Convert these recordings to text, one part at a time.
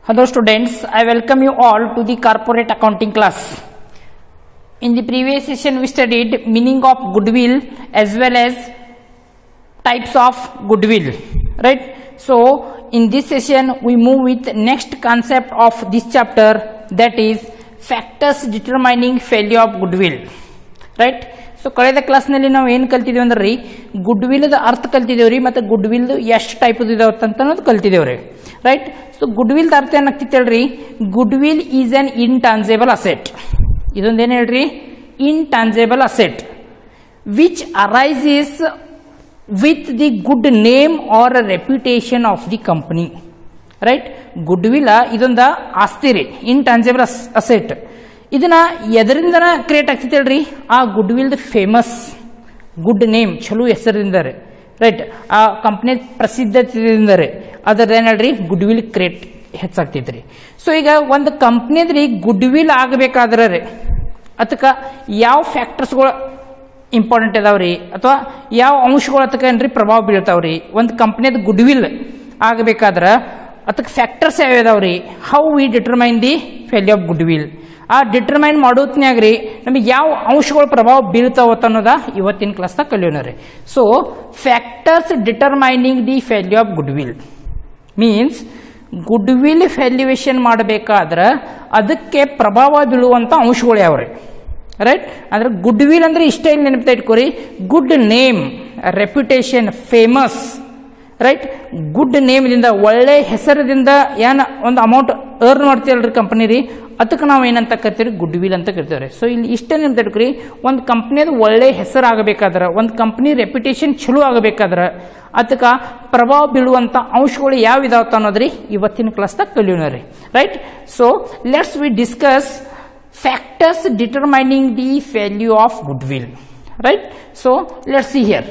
Hello students, I welcome you all to the corporate accounting class. In the previous session we studied meaning of goodwill as well as types of goodwill, right? So in this session we move with next concept of this chapter that is factors determining failure of goodwill, right? So ಕಳೆದ ಕ್ಲಾಸ್ನಲ್ಲಿ ನಾವು ಏನು ಕಲ್ತಿದ್ದೇವೆ ಅಂದ್ರೆ ರೀ good ವಿಲ್ದ ಅರ್ಥ ಕಲ್ತಿದ್ದೇವೆ ರೀ ಮತ್ತು ಗುಡ್ ವಿಲ್ ಎಷ್ಟು ಟೈಪ್ ಇದಾವೆ ಅಂತ ಅನ್ನೋದು ಕಲ್ತಿದ್ದೇವೆ ರೀ ರೈಟ್ ಸೊ ಗುಡ್ ವಿಲ್ದ ಅರ್ಥ ಏನಾಗ್ತಿತ್ತು ಹೇಳ್ರಿ goodwill is an intangible asset ಇದೊಂದೇನು ಹೇಳ್ರಿ intangible asset which arises with the good name or reputation of the company right goodwill ಇದೊಂದು ಆಸ್ತಿ ರೀ ಇನ್ಟಾನ್ಸೇಬಲ್ ಅಸೆಟ್ ಇದನ್ನ ಎದರಿಂದ ಕ್ರಿಯೇಟ್ ಆಗ್ತೈತೆ ಹೇಳ್ರಿ ಆ goodwill famous good name ಚಲೋ ಹೆಸರಿಂದ ರೀ ರೈಟ್ ಆ ಕಂಪ್ನಿ ಪ್ರಸಿದ್ಧತೆಯಿಂದ ರೀ ಅದ್ರದ್ದು ಹೇಳ್ರಿ ಗುಡ್ ವಿಲ್ ಕ್ರಿಯೇಟ್ ಹೆಚ್ಚಾಗ್ತೈತೆ ರೀ ಸೊ ಈಗ ಒಂದು ಕಂಪ್ನಿದ್ರಿ ಗುಡ್ ವಿಲ್ ಆಗಬೇಕಾದ್ರೆ ರೀ ಅದಕ್ಕೆ ಯಾವ ಫ್ಯಾಕ್ಟರ್ಸ್ಗಳು ಇಂಪಾರ್ಟೆಂಟ್ ಇದಾವ್ರಿ ಅಥವಾ ಯಾವ ಅಂಶಗಳು ಅದಕ್ಕೆ ಏನ್ರಿ ಪ್ರಭಾವ ಬೀಳ್ತಾವ್ರಿ ಒಂದು ಕಂಪ್ನಿದ ಗುಡ್ ವಿಲ್ ಆಗಬೇಕಾದ್ರೆ ಅದಕ್ಕೆ ಫ್ಯಾಕ್ಟರ್ಸ್ ಯಾವ ಇದಾವ್ರಿ how we determine the failure of goodwill ಆ ಡಿಟರ್ಮೈನ್ ಮಾಡೋತ್ನ್ಯಾಗ ರೀ ನಮಗೆ ಯಾವ ಅಂಶಗಳ ಪ್ರಭಾವ ಬೀಳ್ತಾವತ್ತ ಅನ್ನೋದ ಇವತ್ತಿನ ಕ್ಲಾಸ್ದಾಗ ಕಲಿಯೋಣ ರೀ so factors determining the value of goodwill means goodwill valuation ಮಾಡಬೇಕಾದ್ರೆ ಅದಕ್ಕೆ ಪ್ರಭಾವ ಬೀಳುವಂಥ ಅಂಶಗಳು ಯಾವ್ರಿ ರೈಟ್ ಅಂದ್ರೆ ಗುಡ್ ವಿಲ್ ಅಂದ್ರೆ ಇಷ್ಟ ಇಲ್ಲಿ ನೆನಪಿತ ಇಟ್ಕೋರಿ good name reputation famous right good ನೇಮ್ದಿಂದ ಒಳ್ಳೆ ಹೆಸರದಿಂದ ಏನು ಒಂದು ಅಮೌಂಟ್ ಅರ್ನ್ ಮಾಡ್ತೀವಲ್ರಿ ಕಂಪನಿ ರೀ ಅದಕ್ಕೆ ನಾವು ಏನಂತ ಕರಿತೀವಿ ಗುಡ್ ವಿಲ್ ಅಂತ ಕರಿತೇವೆ ಸೊ ಇಲ್ಲಿ ಇಷ್ಟೇ ನೆನಪು ಇಟ್ಕೊರಿ ಒಂದು ಕಂಪ್ನಿಯದು ಒಳ್ಳೆ ಹೆಸರು ಆಗಬೇಕಾದ್ರೆ ಒಂದು ಕಂಪ್ನಿ ರೆಪ್ಯುಟೇಷನ್ ಚಲೋ ಆಗಬೇಕಾದ್ರೆ ಅದಕ್ಕೆ ಪ್ರಭಾವ ಬೀಳುವಂಥ ಅಂಶಗಳು ಯಾವ ಇದಾವತ್ತ ಅನ್ನೋದ್ರಿ ಇವತ್ತಿನ ಕ್ಲಾಸ್ದಾಗ ಕಲಿಯೋಣ ರೀ right so let's we discuss factors determining the value of goodwill right so let's see here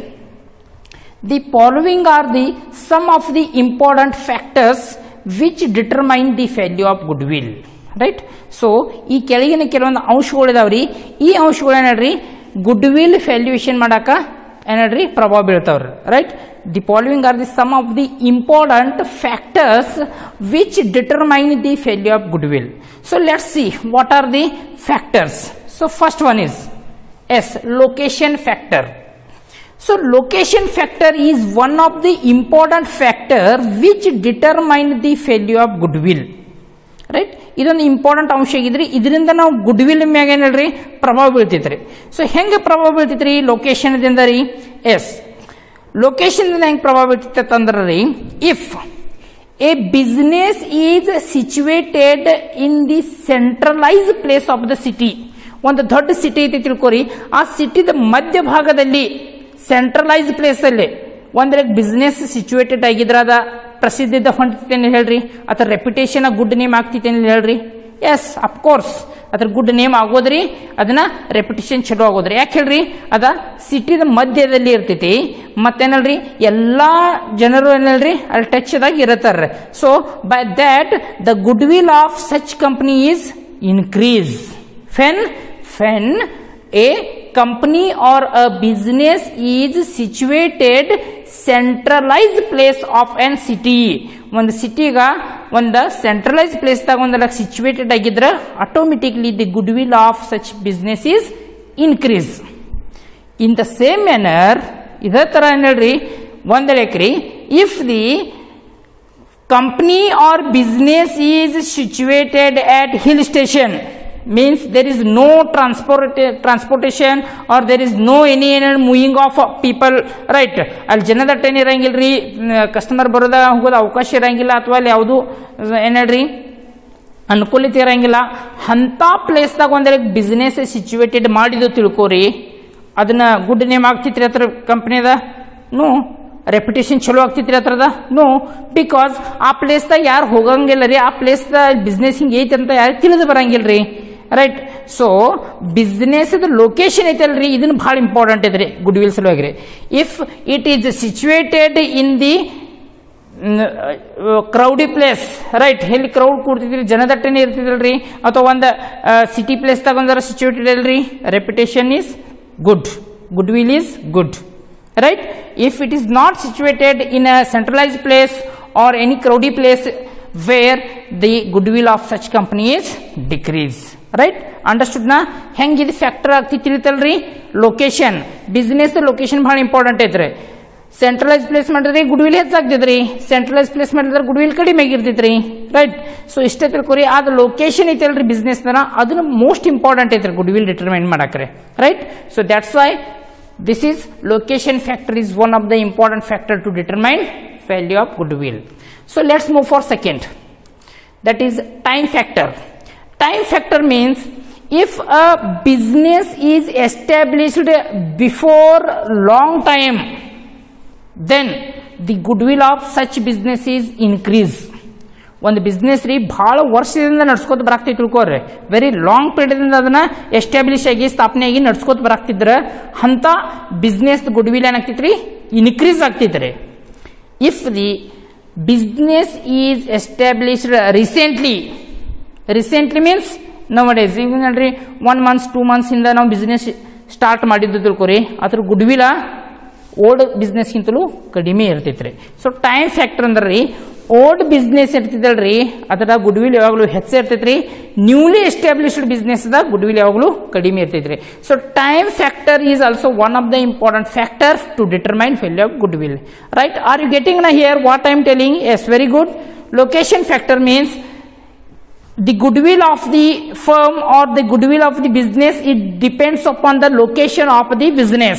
the following are the some of the important factors which determine the value of goodwill right so ಈ ಕೆಳಗಿನ ಕೆಲವೊಂದು ಅಂಶಗಳು ಇದಾವ್ರಿ ಈ ಅಂಶಗಳು ಏನಲ್ರಿ good goodwill valuation ಮಾಡಾಕ ಏನಲ್ರಿ ಪ್ರಭಾವ ಬೀಳ್ತಾವ್ರಿ right the following are the some of the important factors which determine the failure of goodwill so let's see what are the factors so first one is as location factor So location factor is one of the important factor which determine the failure of goodwill. Right ಇದೊಂದು important ಅಂಶ ಆಗಿದ್ರಿ ಇದರಿಂದ ನಾವು good will ಮ್ಯಾಗ ಏನ್ ಹೇಳ್ರಿ ಪ್ರಭಾವ ಬೀಳ್ತೈತ್ರಿ so ಹೆಂಗೆ ಪ್ರಭಾವ ಬೀಳ್ತೈತ್ರಿ ಲೊಕೇಶನ್ದಿಂದ ರೀ ಎಸ್ ಲೊಕೇಶನ್ದಿಂದ ಹೆಂಗೆ ಪ್ರಭಾವ ಬೀಳ್ತೈತೆ ಅಂದ್ರೆ ರೀ if a business is situated in the centralise place of the city ಒಂದು ದೊಡ್ಡ ಸಿಟಿ ಐತಿ ತಿಳ್ಕೊರಿ ಆ ಸಿಟಿದ ಮಧ್ಯಭಾಗದಲ್ಲಿ ಸೆಂಟ್ರಲೈಸ್ ಪ್ಲೇಸ್ ಅಲ್ಲಿ ಒಂದ್ರೆ ಬಿಸ್ನೆಸ್ ಸಿಚುವೇಟೆಡ್ ಆಗಿದ್ರ ಅದ ಪ್ರಸಿದ್ಧ ಹೊಂಟಿತೇನೆ ಹೇಳ್ರಿ ಅದ್ರ ರೆಪ್ಯುಟೇಷನ್ ಗುಡ್ ನೇಮ್ ಆಗ್ತಿತ್ತೇನೆ ಹೇಳ್ರಿ ಎಸ್ ಅಫ್ಕೋರ್ಸ್ ಅದ್ರ ಗುಡ್ ನೇಮ್ ಆಗೋದ್ರಿ ಅದನ್ನ ರೆಪ್ಯುಟೇಷನ್ ಚಲೋ ಆಗೋದ್ರಿ ಯಾಕೆ ಹೇಳ್ರಿ ಅದ ಸಿಟಿದ ಮಧ್ಯದಲ್ಲಿ ಇರ್ತೈತಿ ಮತ್ತೇನಲ್ರಿ ಎಲ್ಲಾ ಜನರು ಏನಲ್ರಿ ಅಲ್ಲಿ ಟಚ್ ದಾಗ ಇರತ್ತಾರ so by that the goodwill of such company is increase ಫೆನ್ ಫೆನ್ a company or a business is situated centralized place of an city ಒಂದು ಸಿಟಿಗ ಒಂದು ಸೆಂಟ್ರಲೈಸ್ ಪ್ಲೇಸ್ದಾಗ ಒಂದಲ್ಲ ಸಿಚುವೇಟೆಡ್ ಆಗಿದ್ರೆ automatically the goodwill of such business is increase in the same manner ಇದೇ ಥರ ಏನು ಹೇಳ್ರಿ ಒಂದೆಳೆಕ್ರಿ if the company or business is situated at hill station means there is no transport transportation or there is no any, any moving of people right ಅಲ್ಲಿ ಜನದಟ್ಟ ಏನು ಇರಂಗಿಲ್ಲ ರೀ customer ಬರೋದ ಹೋಗೋದು ಅವಕಾಶ ಇರಂಗಿಲ್ಲ ಅಥವಾ ಅಲ್ಲಿ ಯಾವುದು ಏನು ಹೇಳ್ರಿ ಅನುಕೂಲತೆ ಇರಂಗಿಲ್ಲ ಅಂಥ ಪ್ಲೇಸ್ದಾಗ ಒಂದ್ರೆ ಬಿಸ್ನೆಸ್ ಸಿಚುವೇಟೆಡ್ ಮಾಡಿದ್ದು ತಿಳ್ಕೋರಿ ಅದನ್ನ ಗುಡ್ ನೇಮ್ ಆಗ್ತಿತ್ರಿ ಹತ್ರ ಕಂಪ್ನಿದ ನೋ ರೆಪ್ಯುಟೇಷನ್ ಚಲೋ ಆಗ್ತಿತ್ರಿ ಹತ್ರದ ನೋ ಬಿಕಾಸ್ ಆ ಪ್ಲೇಸ್ದಾಗ ಯಾರು ಹೋಗಂಗಿಲ್ಲ ರೀ ಆ ಪ್ಲೇಸ್ದ ಬಿಸ್ನೆಸ್ ಹಿಂಗೆ ಐತಿ ಅಂತ ಯಾರು ತಿಳಿದು ಬರಂಗಿಲ್ಲ ರೀ ರೈಟ್ ಸೊ ಬಿಸ್ನೆಸ್ ಲೊಕೇಶನ್ ಐತಲ್ರಿ ಇದನ್ನ ಭಾಳ ಇಂಪಾರ್ಟೆಂಟ್ ಐತ್ರಿ ಗುಡ್ ವಿಲ್ ಸಲುವಾಗಿ ರೀ if it is situated in the crowdy place right ಎಲ್ಲಿ ಕ್ರೌಡ್ ಕೂಡ್ತಿದ್ರಿ ಜನದಟ್ಟನೆ ಇರ್ತಿದಲ್ರಿ ಅಥವಾ ಒಂದು ಸಿಟಿ ಪ್ಲೇಸ್ದಾಗ ಒಂದರ ಸಿಚುವೇಟೆಡ್ ಅಲ್ರಿ reputation is good goodwill is good right if it is not situated in a centralise place or any crowdy place where the goodwill of such company is decrease right understood ನಾ ಹೆಂಗಿದು factor ಆಗ್ತಿ ತಿಳಿತಲ್ರಿ location business location ಭಾಳ important ಐತ್ರಿ centralise place ಮಾಡಿದ್ರೆ goodwill ಹೆಚ್ಚಾಗ್ತೈತ್ರಿ centralise place ಮಾಡಿದ್ರೆ goodwill ಕಡಿಮೆ ಆಗಿರ್ತೈತ್ರಿ ರೈಟ್ ಸೊ ಇಷ್ಟೇ ತಿಳ್ಕೊರಿ ಅದು ಲೊಕೇಶನ್ ಐತಲ್ರಿ ಬಿಸ್ನೆಸ್ ಅದನ್ನ ಮೋಸ್ಟ್ ಇಂಪಾರ್ಟೆಂಟ್ ಐತ್ರಿ ಗುಡ್ವಿಲ್ ಡಿಟರ್ಮೈನ್ ಮಾಡಕ್ರೆ right so that's why this is location factor is one of the important factor to determine value of goodwill so let's move for second that is time factor time factor means if a business is established before long time then the goodwill of such business is increase ಒಂದು business ರೀ ಭಾಳ ವರ್ಷದಿಂದ ನಡ್ಸ್ಕೊತ ಬರಾಕ್ತಿ ತಿಳ್ಕೊರಿ very long ಪೀರಿಯಡ್ದಿಂದ ಅದನ್ನ establish ಆಗಿ ಸ್ಥಾಪನೆ ಆಗಿ ನಡ್ಸ್ಕೊತ ಬರಾಕ್ತಿದ್ರ ಅಂತ ಬಿಸ್ನೆಸ್ ಗುಡ್ವಿಲ್ ಏನಾಗ್ತೈತ್ರಿ ಇನ್ಕ್ರೀಸ್ ಆಗ್ತೈತ್ರಿ if the business is established recently recently means now days ಈಗ ನೋಡ್ರಿ ಒನ್ ಮಂತ್ಸ್ ಟೂ ಮಂತ್ಸಿಂದ ನಾವು ಬಿಸ್ನೆಸ್ ಸ್ಟಾರ್ಟ್ ಮಾಡಿದ್ದು ತಿಳ್ಕೊರಿ ಅದ್ರ ಗುಡ್ವಿಲ ಓಲ್ಡ್ ಬಿಸ್ನೆಸ್ಗಿಂತಲೂ ಕಡಿಮೆ ಇರ್ತೈತ್ರಿ ಸೊ ಟೈಮ್ ಫ್ಯಾಕ್ಟರ್ ಅಂದ್ರೆ ರೀ ಓಲ್ಡ್ ಬಿಸ್ನೆಸ್ ಇರ್ತೈತಲ್ರಿ ಅದರ ಗುಡ್ವಿಲ್ ಯಾವಾಗಲೂ ಹೆಚ್ಚು ಇರ್ತೈತ್ರಿ newly established business the goodwill ಯಾವಾಗಲೂ ಕಡಿಮೆ ಇರ್ತೈತ್ರಿ so time factor is also one of the important factor to determine value of goodwill right are you getting ನ hear what I am telling yes very good location factor means the goodwill of the firm or the goodwill of the business it depends upon the location of the business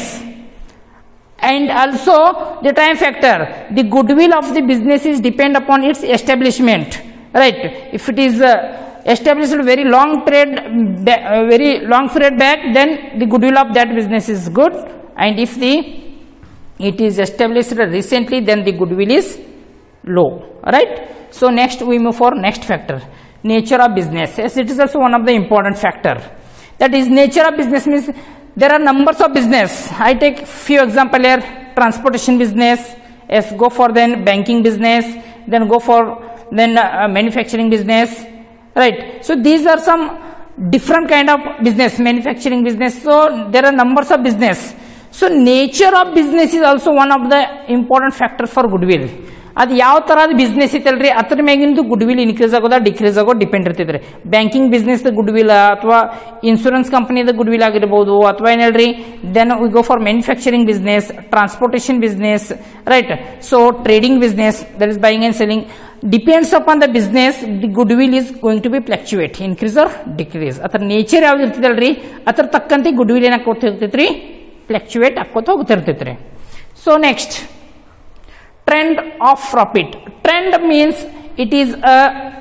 and also the time factor the goodwill of the business is depend upon its establishment right if it is uh, established very long period ba- uh, very long period back then the goodwill of that business is good and if the it is established recently then the goodwill is low right so next we move for next factor nature of business yes it is also one of the important factor that is nature of business means there are numbers of business i take few example here transportation business yes go for then banking business then go for then uh, manufacturing business right so these are some different kind of business manufacturing business so there are numbers of business so nature of business is also one of the important factor for goodwill ಅದು ಯಾವ ಥರದ business ಐತಲ್ರಿ ಅದ್ರ ಮ್ಯಾಗಿಂದು goodwill increase ಆಗೋದ decrease ಆಗೋ depend ಇರ್ತೈತ್ರಿ banking business goodwill ಅಥವಾ ಇನ್ಶೂರೆನ್ಸ್ ಕಂಪನಿದ ಗುಡ್ವಿಲ್ ಆಗಿರ್ಬೋದು ಅಥವಾ ಏನು ಹೇಳ್ರಿ then we go for manufacturing business transportation business right so trading business that is buying and selling depends upon the business the goodwill is going to be fluctuate increase or decrease ಅದ್ರ nature ಯಾವ್ದು ಇರ್ತದಲ್ರಿ ಅದ್ರ ತಕ್ಕಂತೆ goodwill ಏನಾಕೋತ ಇರ್ತೈತ್ರಿ fluctuate ಹಾಕೋತ ಹೋಗ್ತಿರ್ತೈತ್ರಿ so next trend of profit trend means it is a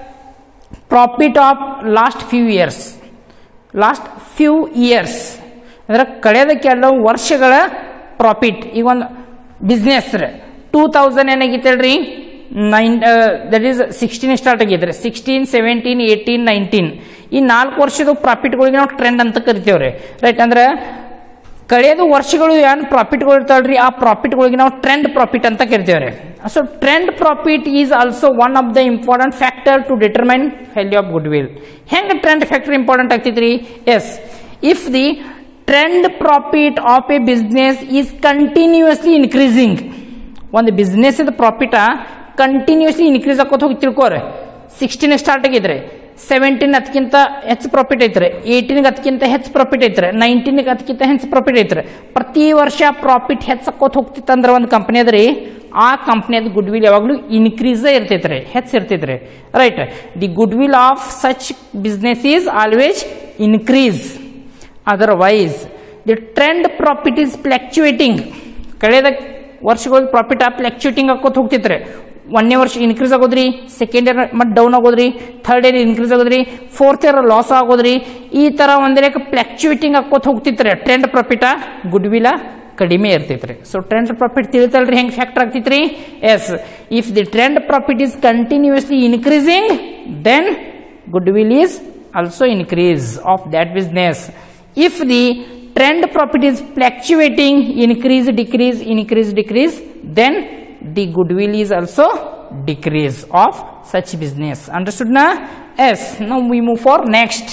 profit of last few years last few years ಅಂದ್ರೆ ಕಳೆದ ಕೆಲವು ವರ್ಷಗಳ ಪ್ರಾಫಿಟ್ ಈಗ ಒಂದು ಬಿಸ್ನೆಸ್ ಟೂ ತೌಸಂಡ್ ಏನಾಗಿತ್ತಲ್ರಿ nine that is sixteen start ಆಗಿದ್ರಿ ಸಿಕ್ಸ್ಟೀನ್ ಸೆವೆಂಟೀನ್ ಏಯ್ಟೀನ್ ನೈನ್ಟೀನ್ ಈ ನಾಲ್ಕು ವರ್ಷದ ಪ್ರಾಫಿಟ್ಗಳಿಗೆ ನಾವು ಟ್ರೆಂಡ್ ಅಂತ ಕರಿತೇವ್ರಿ ರೈಟ್ ಅಂದ್ರೆ ಕಳೆದ ವರ್ಷಗಳು ಏನು ಪ್ರಾಫಿಟ್ಗಳು ಇರ್ತಾವ್ರಿ ಆ ಪ್ರಾಫಿಟ್ಗಳಿಗೆ ನಾವು ಟ್ರೆಂಡ್ ಪ್ರಾಫಿಟ್ ಅಂತ ಕರಿತೇವ್ರಿ so trend profit is also one of the important factor to determine value of goodwill ಹೆಂಗೆ ಟ್ರೆಂಡ್ ಫ್ಯಾಕ್ಟರ್ ಇಂಪಾರ್ಟೆಂಟ್ ಆಗ್ತೈತ್ರಿ yes if the trend profit of a business is continuously increasing ಒಂದು business ಪ್ರಾಫಿಟ continuously increase ಆಕೋತ ಹೋಗಿ ತಿಳ್ಕೋರಿ sixteen start ಆಗಿದ್ರಿ seventeen ಅದಕ್ಕಿಂತ ಹೆಚ್ಚು ಪ್ರಾಫಿಟ್ ಐತ್ರಿ ಏಯ್ಟೀನ್ಗೆ ಅದಕ್ಕಿಂತ ಹೆಚ್ಚು ಪ್ರಾಫಿಟ್ ಐತ್ರಿ ನೈನ್ಟೀನ್ಗೆ ಅದಕ್ಕಿಂತ ಹೆಚ್ಚು ಪ್ರಾಫಿಟ್ ಐತ್ರಿ ಪ್ರತಿ ವರ್ಷ ಪ್ರಾಫಿಟ್ ಹೆಚ್ಚಾಕೋತ ಹೋಗ್ತಿತ್ತಂದ್ರೆ ಒಂದು ಕಂಪ್ನಿ ಅದ್ರಿ ಆ ಕಂಪ್ನಿಯದ ಗುಡ್ ವಿಲ್ ಯಾವಾಗಲೂ ಇನ್ಕ್ರೀಸ್ ಇರ್ತೈತ್ರಿ ಹೆಚ್ಚು ಇರ್ತೈತ್ರಿ right the goodwill of such business is always increase otherwise the trend profit is fluctuating ಕಳೆದ ವರ್ಷಗಳ ಪ್ರಾಫಿಟ್ ಆ ಫ್ಲಕ್ಚುಯೇಟಿಂಗ್ ಹಾಕೋತ ಹೋಗ್ತಿತ್ರಿ ಒಂದನೇ ವರ್ಷ ಇನ್ಕ್ರೀಸ್ ಆಗೋದ್ರಿ ಸೆಕೆಂಡ್ ಇಯರ್ ಮತ್ತೆ ಡೌನ್ ಆಗೋದ್ರಿ ಥರ್ಡ್ ಇಯರ್ ಇನ್ಕ್ರೀಸ್ ಆಗೋದ್ರಿ ಫೋರ್ತ್ ಇಯರ್ ಲಾಸ್ ಆಗೋದ್ರಿ ಈ ತರ ಒಂದೇ ಫ್ಲಕ್ಚುಯೇಟಿಂಗ್ ಹಾಕೋತ ಹೋಗ್ತಿತ್ರಿ ಟ್ರೆಂಡ್ ಪ್ರಾಫಿಟ ಗುಡ್ ವಿಲ ಕಡಿಮೆ ಇರ್ತೈತ್ರಿ ಸೊ ಟ್ರೆಂಡ್ ಪ್ರಾಫಿಟ್ ತಿಳಿತಲ್ರಿ ಹೆಂಗ್ ಫ್ಯಾಕ್ಟರ್ ಆಗ್ತೈತ್ರಿ yes if the trend profit is continuously increasing then goodwill is also increase of that business. If the trend profit is fluctuating, increase, decrease, then the goodwill is also decrease of such business. Understood na? Yes. Now we move for next.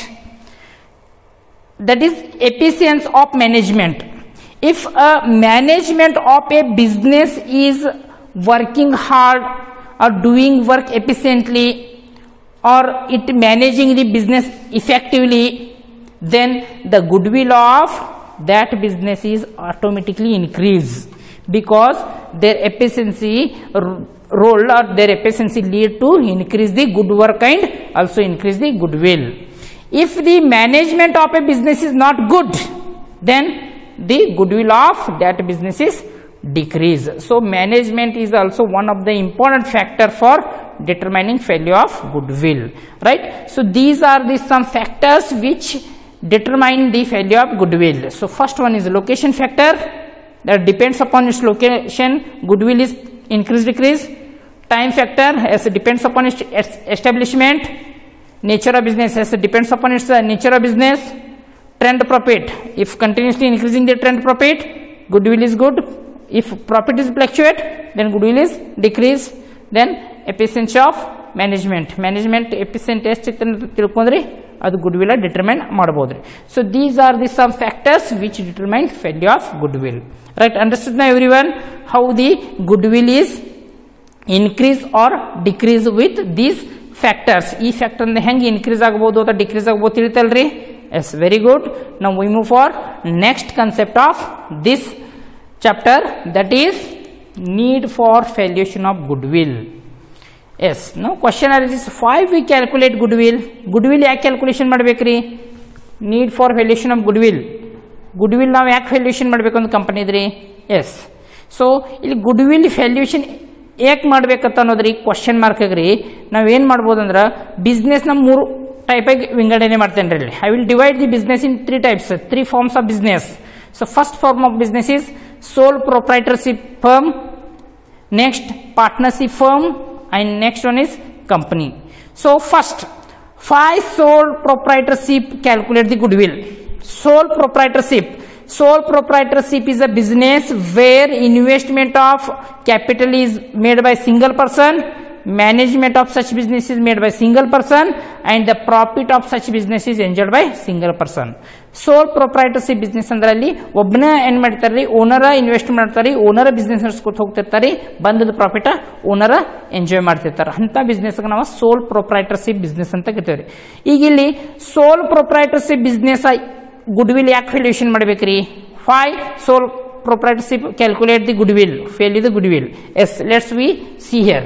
That is efficiency of management. If a management of a business is working hard or doing work efficiently, or it managing the business effectively then the goodwill of that business is automatically increase because their efficiency r- role or their efficiency lead to increase the good work and also increase the goodwill if the management of a business is not good then the goodwill of that business is decrease so management is also one of the important factor for determining failure of goodwill right so these are the some factors which determine the failure of goodwill so first one is location factor that depends upon its location goodwill is increase decrease time factor as it depends upon its its establishment nature of business as it depends upon its uh, nature of business trend profit if continuously increasing the trend profit goodwill is good if profit is fluctuate then goodwill is decrease then efficiency of management management efficient ಎಷ್ಟು ಅಂತ ತಿಳ್ಕೊಂಡ್ರಿ ಅದು goodwill determine ಮಾಡ್ಬೋದ್ರಿ so these are the some factors which determine failure of goodwill right understood ನಾ everyone how the goodwill is increase or decrease with these factors ಈ factor ಹೆಂಗೆ increase ಆಗ್ಬೋದು ಅಥವಾ ಡಿಕ್ರೀಸ್ ಆಗ್ಬೋದು ತಿಳಿತಲ್ರಿ ಎಸ್ ವೆರಿ ಗುಡ್ ನಾವು we move for next concept of this chapter that is need for valuation of goodwill yes no question are is five we calculate goodwill goodwill ಯಾಕೆ calculation ಮಾಡ್ಬೇಕ್ರಿ need for valuation of goodwill goodwill ನಾವು ಯಾಕೆ valuation ಮಾಡಬೇಕು ಅಂತ ಕಂಪನಿದ್ರಿ yes so ಇಲ್ಲಿ goodwill valuation ಯಾಕೆ ಮಾಡ್ಬೇಕಂತ ಅನ್ನೋದ್ರಿ ಕ್ವಶನ್ ಮಾರ್ಕ್ ರೀ ನಾವೇನು ಮಾಡ್ಬೋದು ಅಂದ್ರೆ ಬಿಸ್ನೆಸ್ನ ಮೂರು ಟೈಪಾಗಿ ವಿಂಗಡಣೆ ಮಾಡ್ತೇನೆ ರೀ I will divide the business in three types three forms of business so first form of business is sole proprietorship firm next partnership firm and next one is company so first five sole proprietorship calculate the goodwill sole proprietorship sole proprietorship is a business where investment of capital is made by single person management of such business is made by single person and the profit of such business is enjoyed by single person sole proprietorship business ಅಂದ್ರೆ ಅಲ್ಲಿ ಒಬ್ಬನೇ ಏನ್ ಮಾಡ್ತಾರ್ರಿ ಓನರ invest ಮಾಡ್ತಾರೆ ಓನರ business ನಡ್ಸ್ಕೊತ ಹೋಗ್ತಿರ್ತಾರೆ ಬಂದದ profit ಓನರ enjoy ಮಾಡ್ತಿರ್ತಾರೆ ಅಂತ ಬಿಸ್ನೆಸ್ ನಾವು ಸೋಲ್ ಪ್ರೊಪ್ರೈಟರ್ಶಿಪ್ ಬಿಸ್ನೆಸ್ ಅಂತ ಕರಿತೇವ್ರಿ ಈಗ ಇಲ್ಲಿ sole proprietorship business goodwill ಯಾಕೆ ವ್ಯಾಲ್ಯೂಷನ್ ಮಾಡ್ಬೇಕ್ರಿ ಫೈ sole proprietorship calculate the goodwill fail the goodwill yes let's we see here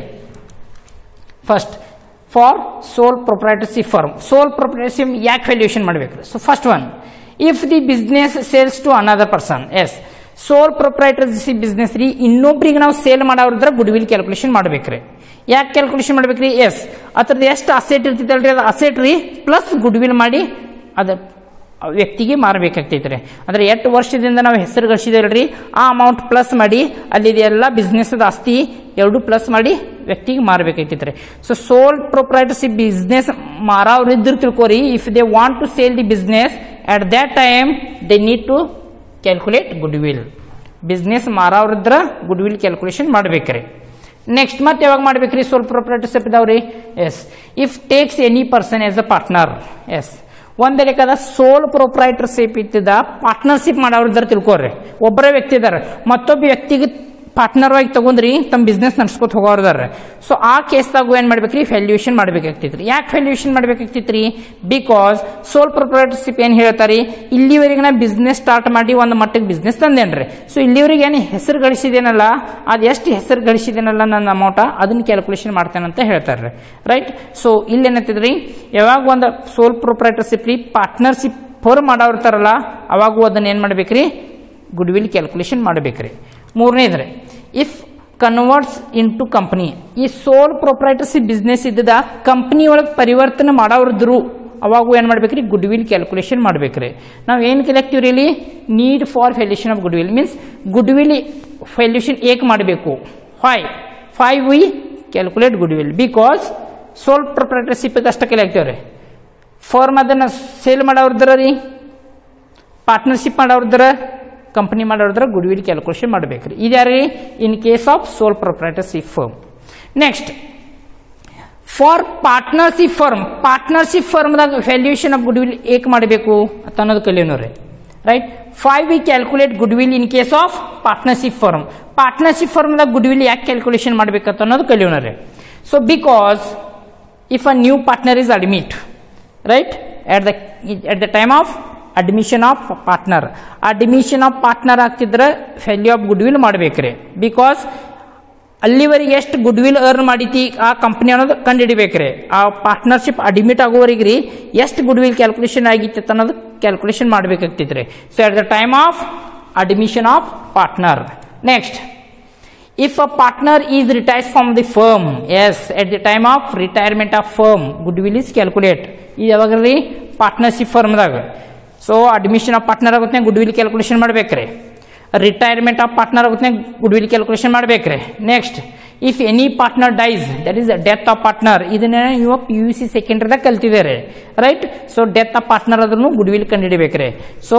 first for sole proprietorship firm sole proprietorship ಯಾಕೆ valuation ಮಾಡಬೇಕು so first one if the business sales to another person yes sole proprietorship business ರೀ ಇನ್ನೊಬ್ರಿಗೆ ನಾವು sale ಮಾಡೋದ್ರ goodwill calculation ಮಾಡ್ಬೇಕ್ರಿ ಯಾಕೆ calculation ಮಾಡ್ಬೇಕ್ರಿ S ಅದ್ರದ್ದು ಎಷ್ಟು ಅಸೆಟ್ ಇರ್ತೈತಲ್ರಿ ಅದು ಅಸೆಟ್ ರೀ ಪ್ಲಸ್ ಗುಡ್ ವಿಲ್ ಮಾಡಿ ಅದು ವ್ಯಕ್ತಿಗೆ ಮಾರಬೇಕಾಗ್ತೈತ್ರಿ ಅಂದ್ರೆ ಎಷ್ಟು ವರ್ಷದಿಂದ ನಾವು ಹೆಸರು ಗಳಿಸಿದಲ್ರಿ ಆ ಅಮೌಂಟ್ ಪ್ಲಸ್ ಮಾಡಿ ಅಲ್ಲಿದೆಲ್ಲ ಬಿಸ್ನೆಸ್ದ ಆಸ್ತಿ ಎರಡು ಪ್ಲಸ್ ಮಾಡಿ ವ್ಯಕ್ತಿಗೆ ಮಾರಬೇಕಾಗ್ತೈತ್ರಿ ಸೊ ಸೋಲ್ ಪ್ರೊಪ್ರೈಟರ್ಶಿಪ್ ಬಿಸ್ನೆಸ್ ಮಾರವ್ರು ಇದ್ರು ತಿಳ್ಕೊರಿ if they want to sale the business at that time they need to calculate goodwill business ಮಾರವ್ರಿದ್ರ ಗುಡ್ ವಿಲ್ ಕ್ಯಾಲ್ಕುಲೇಷನ್ ಮಾಡ್ಬೇಕ್ರಿ ನೆಕ್ಸ್ಟ್ ಮತ್ತೆ ಯಾವಾಗ ಮಾಡ್ಬೇಕ್ರಿ ಸೋಲ್ ಪ್ರೊಪ್ರೈಟರ್ಶಿಪ್ ಇದಾವ್ರಿ yes if takes any person as a partner yes ಒಂದ್ ಲೆಕ್ಕದ ಸೋಲ್ proprietorship ಇತ್ತಿದ partnership ಮಾಡೋರಿದ್ದಾರೆ ತಿಳ್ಕೊರಿ ಒಬ್ಬರೇ ವ್ಯಕ್ತಿ ಇದಾರೆ ಮತ್ತೊಬ್ಬ ವ್ಯಕ್ತಿಗೆ ಪಾರ್ಟ್ನರ್ ಆಗಿ ತಗೊಂಡ್ರಿ ತಮ್ಮ ಬಿಸ್ನೆಸ್ ನಡ್ಸ್ಕೊತ ಹೋಗೋರ್ದಾರ ಸೊ ಆ ಕೇಸ್ದಾಗ ಏನ್ ಮಾಡ್ಬೇಕ್ರಿ ವ್ಯಾಲ್ಯೂಷನ್ ಮಾಡ್ಬೇಕಾಗ್ತೈತ್ರಿ ಯಾಕೆ ವ್ಯಾಲ್ಯೂಷನ್ ಮಾಡ್ಬೇಕಾಗ್ತೈತ್ರಿ ಬಿಕಾಸ್ ಸೋಲ್ ಪ್ರೊಪ್ರೈಟರ್ಶಿಪ್ ಏನ್ ಹೇಳ್ತಾರಿ ಇಲ್ಲಿವರೆಗೆ ನಾ ಬಿಸ್ನೆಸ್ ಸ್ಟಾರ್ಟ್ ಮಾಡಿ ಒಂದು ಮಟ್ಟಿಗೆ ಬಿಸ್ನೆಸ್ ತಂದೇನ್ರಿ ಸೊ ಇಲ್ಲಿವರೆಗೆ ಏನು ಹೆಸರು ಗಳಿಸಿದೇನಲ್ಲ ಅದು ಎಷ್ಟು ಹೆಸರು ಗಳಿಸಿದೇನಲ್ಲ ನನ್ನ ಅಮೌಂಟ ಅದನ್ನ ಕ್ಯಾಲ್ಕುಲೇಷನ್ ಮಾಡ್ತೇನೆ ಅಂತ ಹೇಳ್ತಾರೆ ರೈಟ್ ಸೊ ಇಲ್ಲಿ ಏನಂತಿದ್ರಿ ಯಾವಾಗ ಒಂದು ಸೋಲ್ ಪ್ರೊಪ್ರೈಟರ್ಶಿಪ್ ರೀ ಪಾರ್ಟ್ನರ್ಶಿಪ್ ಫೋರ್ ಮಾಡೋರ್ತಾರಲ್ಲ ಅವಾಗೂ ಅದನ್ನ ಏನ್ ಮಾಡ್ಬೇಕ್ರಿ ಗುಡ್ ವಿಲ್ ಕ್ಯಾಲ್ಕುಲೇಷನ್ ಮಾಡ್ಬೇಕ್ರಿ ಮೂರನೇದ್ರಿ if converts into company ಈ ಸೋಲ್ ಪ್ರೊಪ್ರೈಟರ್ಶಿಪ್ ಬಿಸ್ನೆಸ್ ಇದ್ದದ ಕಂಪ್ನಿ ಒಳಗೆ ಪರಿವರ್ತನೆ ಮಾಡೋರಿದ್ರು ಅವಾಗೂ ಏನು ಮಾಡ್ಬೇಕ್ರಿ ಗುಡ್ ವಿಲ್ ಕ್ಯಾಲ್ಕುಲೇಷನ್ ಮಾಡ್ಬೇಕ್ರಿ ನಾವು ಏನು ಕಲಿಯಾಕ್ತೀವ್ರಿ ಇಲ್ಲಿ need for valuation of goodwill means goodwill valuation ಏಕ್ ಮಾಡಬೇಕು ಫೈ ಫೈ we calculate goodwill because sole proprietorship ಅಷ್ಟ ಕಲಿಯಾಕ್ತೇವ್ರಿ ಫರ್ಮ್ ಅದನ್ನು ಸೇಲ್ ಮಾಡೋರ್ದ್ರ ರೀ ಪಾರ್ಟ್ನರ್ಶಿಪ್ ಮಾಡೋರ್ದ್ರ ಕಂಪನಿ ಮಾಡೋದ್ರ ಗುಡ್ ವಿಲ್ ಕ್ಯಾಲ್ಕುಲೇಷನ್ ಮಾಡಬೇಕ್ರಿ ಇದ್ಯಾರಿ in case of sole proprietorship firm next for partnership firm partnership ಫರ್ಮ್ದಾಗ ವ್ಯಾಲ್ಯೂಷನ್ ಆಫ್ ಗುಡ್ ವಿಲ್ ಏಕ್ ಮಾಡಬೇಕು ಅಂತ ಅನ್ನೋದು ಕಲಿಯೋನವ್ರಿ right five we calculate goodwill in case of partnership firm partnership ಫರ್ಮ್ದಾಗ ಗುಡ್ ವಿಲ್ ಯಾಕೆ ಕ್ಯಾಲ್ಕುಲೇಷನ್ ಮಾಡ್ಬೇಕಂತ ಅನ್ನೋದು ಕಲಿಯೋನವ್ರಿ so because if a new partner is admit right at the at the time of admission of partner admission of partner ಆಗ್ತಿದ್ರೆ value of goodwill ಮಾಡ್ಬೇಕ್ರಿ because ಅಲ್ಲಿವರೆಗೆ ಎಷ್ಟು good will earn ಮಾಡೈತಿ ಆ ಕಂಪ್ನಿ ಅನ್ನೋದು ಕಂಡುಹಿಡಿಬೇಕ್ರಿ ಆ ಪಾರ್ಟ್ನರ್ಶಿಪ್ ಅಡ್ಮಿಟ್ ಆಗೋವರೆಗೆ ರೀ ಎಷ್ಟು ಗುಡ್ ವಿಲ್ ಕ್ಯಾಲ್ಕುಲೇಷನ್ ಆಗಿತ್ತು ಅನ್ನೋದು ಕ್ಯಾಲ್ಕುಲೇಷನ್ ಮಾಡಬೇಕಾಗ್ತಿದ್ರಿ so at the time of admission of partner next if a partner is retired from the firm yes at the time of retirement of firm goodwill is calculate ಇದು ಯಾವಾಗ್ರಿ partnership ಫರ್ಮ್ದಾಗ so admission of partner ಆಗುತ್ತೆ goodwill calculation ಮಾಡ್ಬೇಕ್ರಿ retirement of partner ಆಗುತ್ತೆ goodwill calculation ಮಾಡ್ಬೇಕ್ರಿ next if any partner dies that is death of partner ಇದನ್ನ ನೀವು P U C ಸೆಕೆಂಡ್ರಿದಾಗ ಕಲ್ತಿದ್ದಾರೆ right so death of partner ಆದ್ರೂ goodwill ಕಂಡುಹಿಡಿಬೇಕ್ರಿ ಸೊ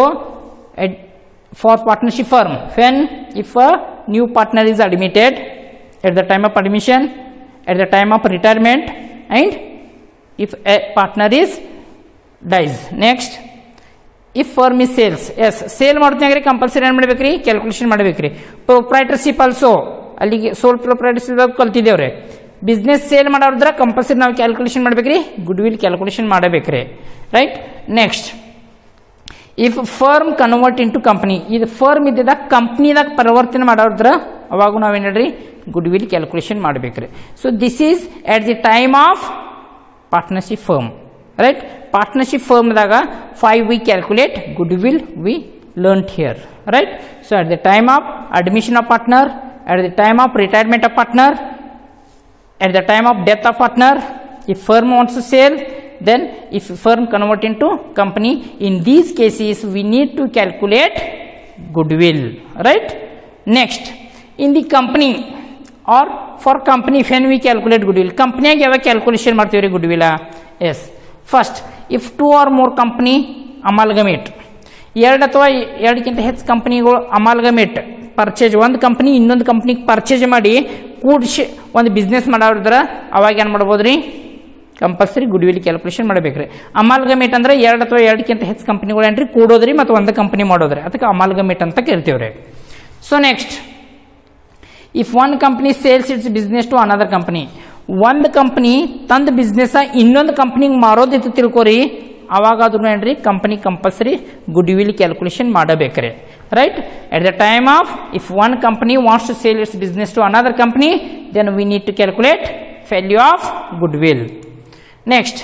for partnership firm when if a new partner is admitted at the time of admission at the time of retirement and if a partner is dies next if firm is sales yes sale ಮಾಡ್ತಾಗ್ರಿ compulsory ಏನು ಮಾಡ್ಬೇಕ್ರಿ calculation ಮಾಡ್ಬೇಕ್ರಿ proprietorship also ಅಲ್ಲಿಗೆ sole proprietorship ಕಲ್ತಿದ್ದೇವ್ರಿ business sale ಮಾಡೋದ್ರ compulsory ನಾವು calculation ಮಾಡ್ಬೇಕ್ರಿ goodwill calculation ಮಾಡಬೇಕ್ರಿ right next if firm convert into company ಇದು ಫರ್ಮ್ ಇದ್ದಿದ್ದಾಗ ಕಂಪ್ನಿದಾಗ ಪರಿವರ್ತನೆ ಮಾಡೋದ್ರ ಅವಾಗ ನಾವೇನು ಹೇಳ್ರಿ ಗುಡ್ ವಿಲ್ ಕ್ಯಾಲ್ಕುಲೇಷನ್ ಮಾಡ್ಬೇಕ್ರಿ so this is at the time of partnership firm right partnership ಫರ್ಮ್ದಾಗ five we calculate goodwill we learn here right so at the time of admission of partner at the time of retirement of partner at the time of death of partner if firm wants to sell then if firm convert into company in these cases we need to calculate goodwill right next in the company or for company when we calculate goodwill company ಯಾವಾಗ calculation ಮಾಡ್ತೀವಿ ರೀ ಗುಡ್ವಿಲ್ಲ yes first if two or more company amalgamate ಎರಡು ಅಥವಾ ಎರಡಕ್ಕಿಂತ ಹೆಚ್ಚು ಕಂಪ್ನಿಗಳು amalgamate purchase ಒಂದು ಕಂಪ್ನಿ ಇನ್ನೊಂದು ಕಂಪ್ನಿಗೆ ಪರ್ಚೇಸ್ ಮಾಡಿ ಕೂಡಿಸಿ ಒಂದು ಬಿಸ್ನೆಸ್ ಮಾಡೋದ್ರ ಅವಾಗ ಏನು ಮಾಡ್ಬೋದು ರೀ ಕಂಪಲ್ಸರಿ ಗುಡ್ ವಿಲ್ ಕ್ಯಾಲ್ಕುಲೇಷನ್ ಮಾಡಬೇಕ್ರಿ ಅಮಾಲ್ಗಮೇಟ್ ಅಂದ್ರೆ ಎರಡು ಅಥವಾ ಎರಡಕ್ಕಿಂತ ಹೆಚ್ಚು ಕಂಪ್ನಿಗಳು ಏನ್ರಿ ಕೂಡೋದ್ರಿ ಮತ್ತು ಒಂದು ಕಂಪ್ನಿ ಮಾಡೋದ್ರಿ ಅದಕ್ಕೆ ಅಮಾಲ್ಗಮೇಟ್ ಅಂತ ಕರಿತೀವ್ರಿ so next if one company sales its business to another company ಒಂದು ಕಂಪ್ನಿ ತಂದ ಬಿಸ್ನೆಸ್ ಇನ್ನೊಂದು ಕಂಪ್ನಿಗೆ ಮಾರೋದಿತ್ತು ತಿಳ್ಕೊರಿ ಅವಾಗ ಆದ್ರೂ ಏನ್ರಿ company compulsory goodwill calculation ಮಾಡಬೇಕ್ರಿ right at the time of if one company wants to sale it's business to another company then we need to calculate value of goodwill next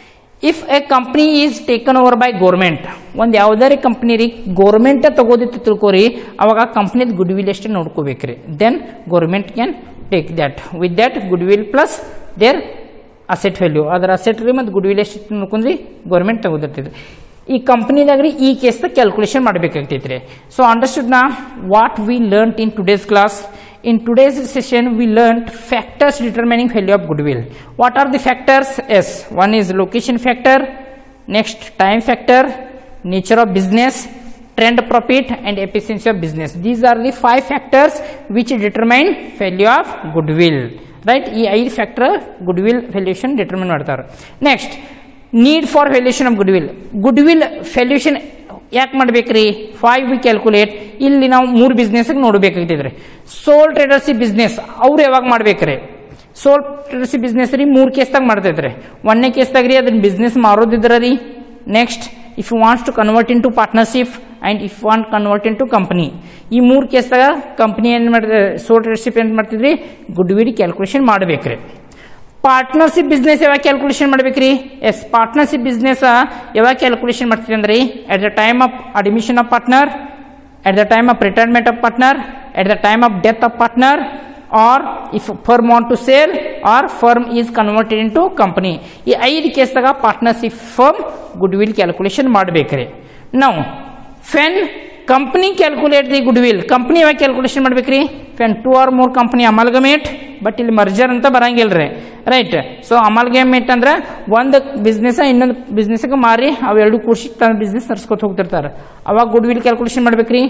if a company is taken over by government ಒಂದು ಯಾವುದಾರಿ company ರೀ government ತಗೋದಿತ್ತು ತಿಳ್ಕೊರಿ ಅವಾಗ ಕಂಪ್ನಿದ goodwill ಎಷ್ಟು ನೋಡ್ಕೋಬೇಕ್ರಿ then government can take that with that goodwill plus their asset value ಅದರ asset ರೀ ಮತ್ತು good goodwill ಎಷ್ಟು ನೋಡ್ಕೊಂಡ್ರಿ ಗೌರ್ಮೆಂಟ್ ತಗೋದಿರ್ತೈತಿ ಈ ಕಂಪ್ನಿದಾಗ ರೀ ಈ ಕೇಸ್ದಾಗ ಕ್ಯಾಲ್ಕುಲೇಷನ್ ಮಾಡಬೇಕಾಗ್ತೈತಿ ರೀ ಸೊ ಅಂಡರ್ಸ್ಟುಡ್ ನಾ what we learn in today's class in today's session we learnt factors determining value of goodwill what are the factors yes one is location factor next time factor nature of business trend profit and efficiency of business these are the five factors which determine value of goodwill right ಈ ಐದು factor goodwill valuation determine ಮಾಡ್ತಾರೆ next need for valuation of goodwill goodwill valuation ಯಾಕೆ ಮಾಡ್ಬೇಕ್ರಿ five we calculate ಇಲ್ಲಿ ನಾವು ಮೂರು ಬಿಸ್ನೆಸ್ಗೆ ನೋಡ್ಬೇಕಾಗ್ತೈತ್ರಿ ಸೋಲ್ ಟ್ರೇಡರ್ಸಿ business ಅವ್ರು ಯಾವಾಗ ಮಾಡ್ಬೇಕ್ರಿ ಸೋಲ್ ಟ್ರೇಡರ್ಸಿ ಬಿಸ್ನೆಸ್ ರೀ ಮೂರು ಕೇಸ್ದಾಗ ಮಾಡ್ತೈತ್ರಿ ಒಂದನೇ ಕೇಸ್ದಾಗ ರೀ ಅದನ್ನ ಬಿಸ್ನೆಸ್ ಮಾರೋದಿದ್ರ ರೀ next if you wants to convert into partnership and if want convert into company ಈ ಮೂರು ಕೇಸ್ದಾಗ ಕಂಪ್ನಿ ಏನು ಮಾಡಿದ್ರೆ ಸೋಲ್ ಟ್ರೇಡರ್ಶಿಪ್ ಏನು ಮಾಡ್ತಿದ್ರಿ ಗುಡ್ ವಿಲ್ ಕ್ಯಾಲ್ಕುಲೇಷನ್ ಮಾಡ್ಬೇಕ್ರಿ ಪಾರ್ಟ್ನರ್ಶಿಪ್ ಬಿಸ್ನೆಸ್ ಯಾವಾಗ ಕ್ಯಾಲ್ಕುಲೇಷನ್ ಮಾಡ್ಬೇಕ್ರಿ ಎಸ್ ಪಾರ್ಟ್ನರ್ಶಿಪ್ ಬಿಸ್ನೆಸ್ ಯಾವಾಗ ಕ್ಯಾಲ್ಕುಲೇಷನ್ ಮಾಡ್ತೀವಿ ಅಂದ್ರೆ at the time of admission of partner at the time of retirement of partner at the time of death of partner or if firm want to sale or firm is converted into company ಈ ಐದು ಕೇಸ್ದಾಗ partnership firm goodwill calculation ಮಾಡ್ಬೇಕ್ರಿ ನಾವು when company calculate the good will company ಯಾವಾಗ calculation ಮಾಡ್ಬೇಕ್ರಿ when two or more company amalgamate but ಇಲ್ಲಿ merger ಅಂತ ಬರಂಗಿಲ್ಲ ರೀ ರೈಟ್ ಸೊ ಅಮಾಲ್ಗಮೇಟ್ ಅಂದ್ರೆ ಒಂದು ಬಿಸ್ನೆಸ್ ಇನ್ನೊಂದು ಬಿಸ್ನೆಸ್ಗೆ ಮಾರಿ ಅವೆರಡು ಕೂಡಿಸಿ ತನ್ನ ಬಿಸ್ನೆಸ್ ನಡ್ಸ್ಕೊತ ಹೋಗ್ತಿರ್ತಾರೆ ಅವಾಗ ಗುಡ್ ವಿಲ್ ಕ್ಯಾಲ್ಕುಲೇಷನ್ ಮಾಡ್ಬೇಕ್ರಿ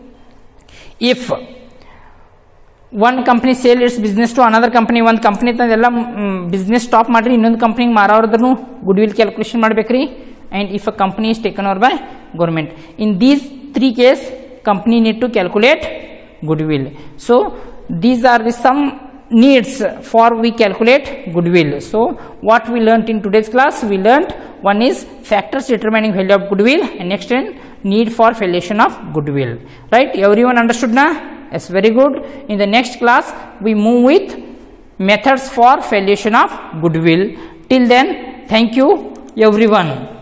if one company sale it's business to another company ಒಂದು ಕಂಪ್ನಿ ತಂದೆಲ್ಲ ಬಿಸ್ನೆಸ್ ಸ್ಟಾಪ್ ಮಾಡ್ರಿ ಇನ್ನೊಂದು ಕಂಪ್ನಿಗೆ ಮಾರೋದ್ರೂ ಗುಡ್ ವಿಲ್ ಕ್ಯಾಲ್ಕುಲೇಷನ್ ಮಾಡ್ಬೇಕ್ರಿ and if a company is taken over by government in these three case company need to calculate goodwill so these are the some needs for we calculate goodwill so what we learnt in today's class we learnt one is factors determining value of goodwill and next one need for valuation of goodwill right everyone understood na yes very good in the next class we move with methods for valuation of goodwill till then thank you everyone